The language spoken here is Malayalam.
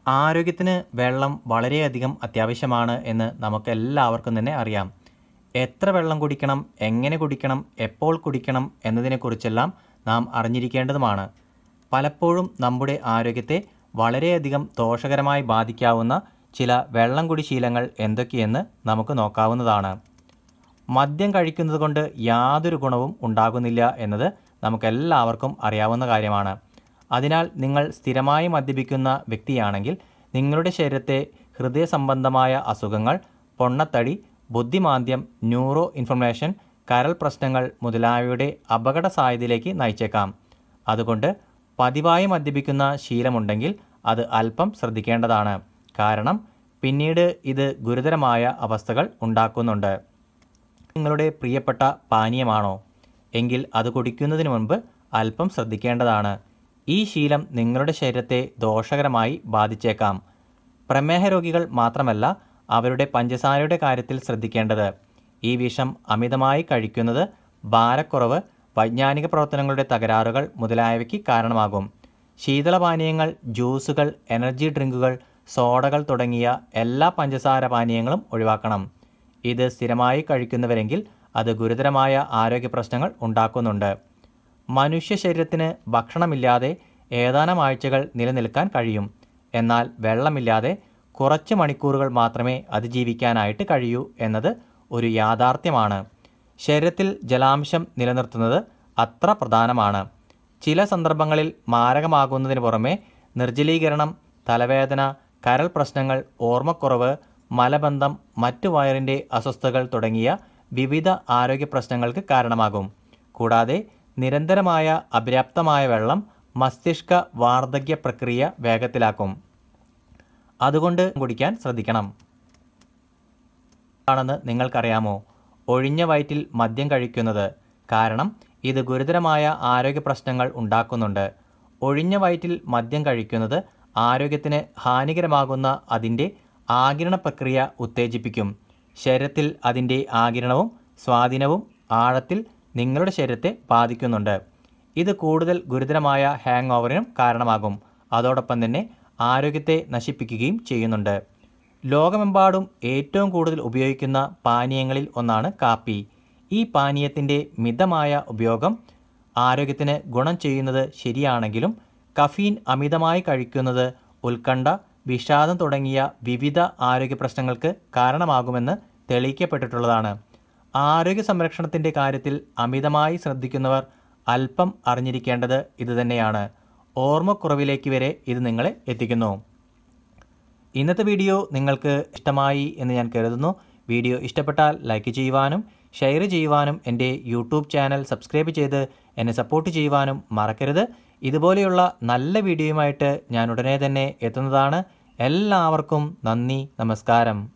ആരോഗ്യത്തിന് വെള്ളം വളരെയധികം അത്യാവശ്യമാണ് എന്ന് നമുക്കെല്ലാവർക്കും തന്നെ അറിയാം എത്ര വെള്ളം കുടിക്കണം എങ്ങനെ കുടിക്കണം എപ്പോൾ കുടിക്കണം എന്നതിനെക്കുറിച്ചെല്ലാം നാം അറിഞ്ഞിരിക്കേണ്ടതുമാണ് പലപ്പോഴും നമ്മുടെ ആരോഗ്യത്തെ വളരെയധികം ദോഷകരമായി ബാധിക്കാവുന്ന ചില വെള്ളം കുടി ശീലങ്ങൾ എന്തൊക്കെയെന്ന് നമുക്ക് നോക്കാവുന്നതാണ് മദ്യം കഴിക്കുന്നത് കൊണ്ട് യാതൊരു ഗുണവും ഉണ്ടാകുന്നില്ല എന്നത് നമുക്കെല്ലാവർക്കും അറിയാവുന്ന കാര്യമാണ് അതിനാൽ നിങ്ങൾ സ്ഥിരമായി മദ്യപിക്കുന്ന വ്യക്തിയാണെങ്കിൽ നിങ്ങളുടെ ശരീരത്തെ ഹൃദയ സംബന്ധമായ അസുഖങ്ങൾ പൊണ്ണത്തടി ബുദ്ധിമാന്ദ്യം ന്യൂറോ ഇൻഫർമേഷൻ കരൾ പ്രശ്നങ്ങൾ മുതലായവയുടെ അപകട സാധ്യതയിലേക്ക് നയിച്ചേക്കാം അതുകൊണ്ട് പതിവായി മദ്യപിക്കുന്ന ശീലമുണ്ടെങ്കിൽ അത് അല്പം ശ്രദ്ധിക്കേണ്ടതാണ് കാരണം പിന്നീട് ഇത് ഗുരുതരമായ അവസ്ഥകൾ ഉണ്ടാക്കുന്നുണ്ട് നിങ്ങളുടെ പ്രിയപ്പെട്ട പാനീയമാണോ എങ്കിൽ അത് കുടിക്കുന്നതിന് മുൻപ് അല്പം ശ്രദ്ധിക്കേണ്ടതാണ് ഈ ശീലം നിങ്ങളുടെ ശരീരത്തെ ദോഷകരമായി ബാധിച്ചേക്കാം പ്രമേഹ രോഗികൾ മാത്രമല്ല അവരുടെ പഞ്ചസാരയുടെ കാര്യത്തിൽ ശ്രദ്ധിക്കേണ്ടത് ഈ വിഷം അമിതമായി കഴിക്കുന്നത് ഭാരക്കുറവ് വൈജ്ഞാനിക പ്രവർത്തനങ്ങളുടെ തകരാറുകൾ മുതലായവയ്ക്ക് കാരണമാകും ശീതളപാനീയങ്ങൾ ജ്യൂസുകൾ എനർജി ഡ്രിങ്കുകൾ സോഡകൾ തുടങ്ങിയ എല്ലാ പഞ്ചസാര പാനീയങ്ങളും ഒഴിവാക്കണം ഇത് സ്ഥിരമായി കഴിക്കുന്നവരെങ്കിൽ അത് ഗുരുതരമായ ആരോഗ്യ പ്രശ്നങ്ങൾ ഉണ്ടാക്കുന്നുണ്ട് മനുഷ്യ ശരീരത്തിന് ഭക്ഷണമില്ലാതെ ഏതാനും ആഴ്ചകൾ നിലനിൽക്കാൻ കഴിയും എന്നാൽ വെള്ളമില്ലാതെ കുറച്ച് മണിക്കൂറുകൾ മാത്രമേ അതിജീവിക്കാനായിട്ട് കഴിയൂ എന്നത് ഒരു യാഥാർത്ഥ്യമാണ് ശരീരത്തിൽ ജലാംശം നിലനിർത്തുന്നത് അത്ര പ്രധാനമാണ് ചില സന്ദർഭങ്ങളിൽ മാരകമാകുന്നതിന് പുറമെ നിർജ്ജലീകരണം തലവേദന കരൾ പ്രശ്നങ്ങൾ ഓർമ്മക്കുറവ് മലബന്ധം മറ്റു വയറിൻ്റെ അസ്വസ്ഥതകൾ തുടങ്ങിയ വിവിധ ആരോഗ്യ പ്രശ്നങ്ങൾക്ക് കാരണമാകും കൂടാതെ നിരന്തരമായ അപര്യാപ്തമായ വെള്ളം മസ്തിഷ്ക വാർദ്ധക്യ പ്രക്രിയ വേഗത്തിലാക്കും അതുകൊണ്ട് കുടിക്കാൻ ശ്രദ്ധിക്കണം ആണെന്ന് നിങ്ങൾക്കറിയാമോ ഒഴിഞ്ഞ വയറ്റിൽ മദ്യം കഴിക്കുന്നത് കാരണം ഇത് ഗുരുതരമായ ആരോഗ്യ പ്രശ്നങ്ങൾ ഉണ്ടാക്കുന്നുണ്ട് ഒഴിഞ്ഞ വയറ്റിൽ മദ്യം കഴിക്കുന്നത് ആരോഗ്യത്തിന് ഹാനികരമാകുന്ന അതിൻ്റെ ആകിരണ പ്രക്രിയ ഉത്തേജിപ്പിക്കും ശരീരത്തിൽ അതിൻ്റെ ആകിരണവും സ്വാധീനവും ആഴത്തിൽ നിങ്ങളുടെ ശരീരത്തെ ബാധിക്കുന്നുണ്ട് ഇത് കൂടുതൽ ഗുരുതരമായ ഹാങ് ഓവറിനും കാരണമാകും അതോടൊപ്പം തന്നെ ആരോഗ്യത്തെ നശിപ്പിക്കുകയും ചെയ്യുന്നുണ്ട് ലോകമെമ്പാടും ഏറ്റവും കൂടുതൽ ഉപയോഗിക്കുന്ന പാനീയങ്ങളിൽ ഒന്നാണ് കാപ്പി ഈ പാനീയത്തിൻ്റെ മിതമായ ഉപയോഗം ആരോഗ്യത്തിന് ഗുണം ചെയ്യുന്നത് ശരിയാണെങ്കിലും കഫീൻ അമിതമായി കഴിക്കുന്നത് ഉത്കണ്ഠ വിഷാദം തുടങ്ങിയ വിവിധ ആരോഗ്യ പ്രശ്നങ്ങൾക്ക് കാരണമാകുമെന്ന് തെളിയിക്കപ്പെട്ടിട്ടുള്ളതാണ് ആരോഗ്യ സംരക്ഷണത്തിൻ്റെ കാര്യത്തിൽ അമിതമായി ശ്രദ്ധിക്കുന്നവർ അല്പം അറിഞ്ഞിരിക്കേണ്ടത് ഇതുതന്നെയാണ് ഓർമ്മക്കുറവിലേക്ക് വരെ ഇത് നിങ്ങളെ എത്തിക്കുന്നു ഇന്നത്തെ വീഡിയോ നിങ്ങൾക്ക് ഇഷ്ടമായി എന്ന് ഞാൻ കരുതുന്നു വീഡിയോ ഇഷ്ടപ്പെട്ടാൽ ലൈക്ക് ചെയ്യുവാനും ഷെയർ ചെയ്യുവാനും എൻ്റെ യൂട്യൂബ് ചാനൽ സബ്സ്ക്രൈബ് ചെയ്ത് എന്നെ സപ്പോർട്ട് ചെയ്യുവാനും മറക്കരുത് ഇതുപോലെയുള്ള നല്ല വീഡിയോയുമായിട്ട് ഞാൻ ഉടനെ തന്നെ എത്തുന്നതാണ് എല്ലാവർക്കും നന്ദി നമസ്കാരം